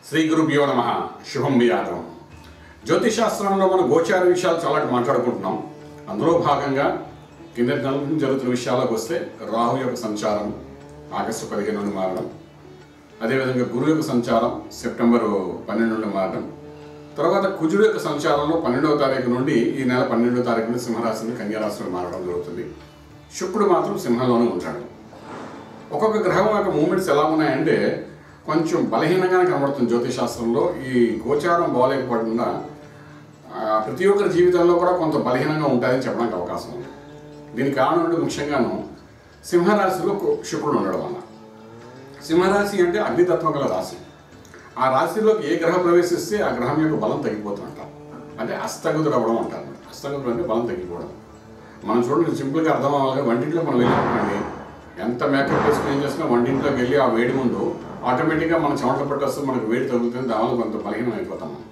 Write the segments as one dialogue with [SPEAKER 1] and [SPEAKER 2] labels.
[SPEAKER 1] శ్రీ గురుభ్యో నమ శుభం వ్యాధం జ్యోతిశాస్త్రంలో మన గోచార విషయాలు చాలా మాట్లాడుకుంటున్నాం అందులో భాగంగా కిందటి నెల నుంచి జరుగుతున్న విషయాలకు వస్తే రాహు యొక్క సంచారం ఆగస్టు పదిహేను నుండి మారడం అదేవిధంగా గురువు యొక్క సంచారం సెప్టెంబర్ పన్నెండు నుండి మారడం తర్వాత కుజుడు యొక్క సంచారంలో పన్నెండవ తారీఖు నుండి ఈ నెల పన్నెండవ తారీఖు నుండి సింహరాశి నుండి కన్యారాశిలో మారడం జరుగుతుంది శుక్రుడు మాత్రం సింహంలోనే ఉంటాడు ఒక్కొక్క గ్రహం యొక్క మూమెంట్స్ ఎలా ఉన్నాయంటే కొంచెం బలహీనంగానే కనబడుతుంది జ్యోతిశాస్త్రంలో ఈ గోచారం బాగోలేకపోకుండా ఆ, ప్రతి ఒక్కరి జీవితంలో కూడా కొంత బలహీనంగా ఉంటాయని చెప్పడానికి అవకాశం ఉంది దీనికి కారణం ఏంటంటే ముఖ్యంగాను సింహరాశిలో కు- శుక్రుడు ఉండడం వల్ల సింహరాశి అంటే అగ్నితత్వం గల రాశి ఆ రాశిలోకి ఏ గ్రహం ప్రవేశిస్తే ఆ గ్రహం యొక్క బలం తగ్గిపోతుంటాం అంటే అస్తగతుడు అవ్వడం అంటారు అస్తగతుడు అంటే బలం తగ్గిపోవడం మనం చూడండి సింపుల్గా అర్థం అవ్వాలి వంటింట్లో మనం వెళ్ళినప్పుడు ఎంత మేకప్ వేసుకుని ఏం చేసినా వంటింట్లోకి వెళ్ళి ఆ వేడి ముందు ఆటోమేటిక్గా మన చెమటలు పట్టేస్తే మనకు వేడి తగ్గుతుంది దానివల్ల కొంత బలహీనం అయిపోతాం మనం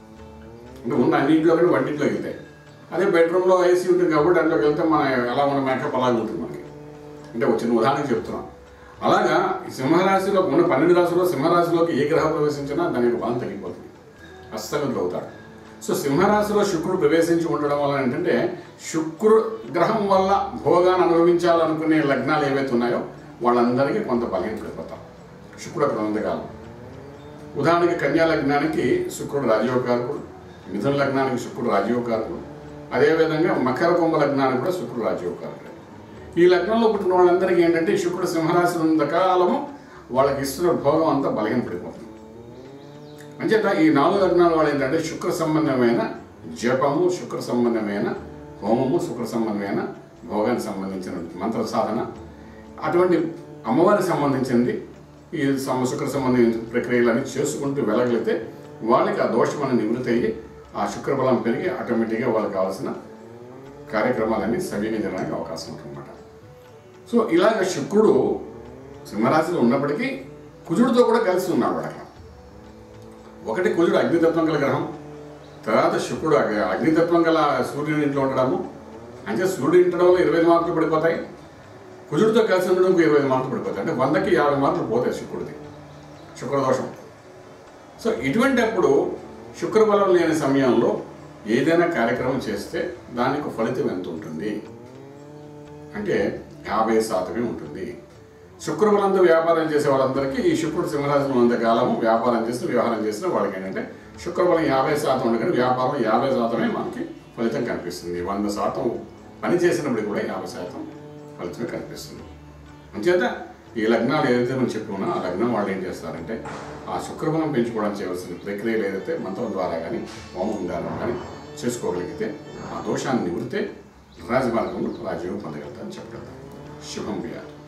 [SPEAKER 1] అంటే ఉన్న అన్నింటిలో కూడా వంటింట్లోకి వెళ్తాయి అదే బెడ్రూమ్లో ఏసీ ఉంటుంది కాబట్టి దాంట్లోకి వెళ్తే మన ఎలా ఉన్న మేకప్ అలాగే ఉంటుంది మనకి అంటే ఒక చిన్న ఉదాహరణకి చెప్తున్నాం అలాగా ఈ సింహరాశిలో ఉన్న పన్నెండు రాశిలో సింహరాశిలోకి ఏ గ్రహం ప్రవేశించినా దాని యొక్క బలం తగ్గిపోతుంది అస్తగతులు అవుతాడు సో సింహరాశిలో శుక్రుడు ప్రవేశించి ఉండడం వల్ల ఏంటంటే శుక్రు గ్రహం వల్ల భోగాన్ని అనుభవించాలనుకునే లగ్నాలు ఏవైతే ఉన్నాయో వాళ్ళందరికీ కొంత బలహీన పడిపోతారు శుక్రుడు అక్కడ ఉన్నంతకాలం ఉదాహరణకి కన్యా లగ్నానికి శుక్రుడు రాజయోగకారకుడు మిథున లగ్నానికి శుక్రుడు రాజయోగకారకుడు అదేవిధంగా మకర కుంభ లగ్నానికి కూడా శుక్రుడు రాజయోగకారకుడు ఈ లగ్నంలో పుట్టిన వాళ్ళందరికీ ఏంటంటే ఈ శుక్రుడు సింహరాశి ఉన్నంతకాలము వాళ్ళకి ఇస్తున్న భోగం అంతా బలహీన పడిపోతుంది అంచేత ఈ నాలుగు లగ్నాల వాళ్ళు ఏంటంటే శుక్ర సంబంధమైన జపము శుక్ర సంబంధమైన హోమము శుక్ర సంబంధమైన భోగానికి సంబంధించిన మంత్ర సాధన అటువంటి అమ్మవారికి సంబంధించింది ఈ సమ శుక్ర సంబంధించిన ప్రక్రియలన్నీ చేసుకుంటూ వెళ్ళగలిగితే వాళ్ళకి ఆ దోషం అనేది నివృత్తి అయ్యి ఆ శుక్ర బలం పెరిగి ఆటోమేటిక్గా వాళ్ళకి కావాల్సిన కార్యక్రమాలన్నీ సవ్యంగా జరగడానికి అవకాశం ఉంటుందన్నమాట సో ఇలాగ శుక్రుడు సింహరాశిలో ఉన్నప్పటికీ కుజుడితో కూడా కలిసి ఉన్నాడు అక్కడ ఒకటి కుజుడు అగ్నితత్వం గల గ్రహం తర్వాత శుక్రుడు అగ్- అగ్నితత్వం గల సూర్యుని ఇంట్లో ఉండడము అంటే సూర్యుడు ఇంట్లో వల్ల ఇరవై ఐదు మార్కులు పడిపోతాయి కుజుడితో కలిసి ఉండడం ఇరవై ఐదు మార్కులు పడిపోతాయి అంటే వందకి యాభై మార్కులు పోతాయి శుక్రుడిది శుక్రదోషం సో ఇటువంటి అప్పుడు శుక్రబలం లేని సమయంలో ఏదైనా కార్యక్రమం చేస్తే దానికి ఫలితం ఎంత ఉంటుంది అంటే యాభై శాతమే ఉంటుంది శుక్రబలంతో వ్యాపారం చేసే వాళ్ళందరికీ ఈ శుక్రుడు సింహరాశిలో ఉన్నంత కాలము వ్యాపారం చేసిన వ్యవహారం చేసిన వాళ్ళకి ఏంటంటే శుక్రబలం యాభై శాతం ఉండగానే వ్యాపారం యాభై శాతమే మనకి ఫలితం కనిపిస్తుంది వంద శాతం పని చేసినప్పుడు కూడా యాభై శాతం ఫలితమే కనిపిస్తుంది అంచేత ఈ లగ్నాలు ఏదైతే మనం చెప్పుకున్నా ఆ లగ్నం వాళ్ళు ఏం చేస్తారంటే ఆ శుక్రబలం పెంచుకోవడానికి చేయవలసిన ప్రక్రియలు ఏదైతే మంత్రం ద్వారా కానీ హోమం ద్వారా కానీ చేసుకోగలిగితే ఆ దోషాన్ని నివృత్తే రాజమార్గంలో రాజ్యం పొందగలుగుతారని చెప్పగలుగుతాం శుభం వ్యాధి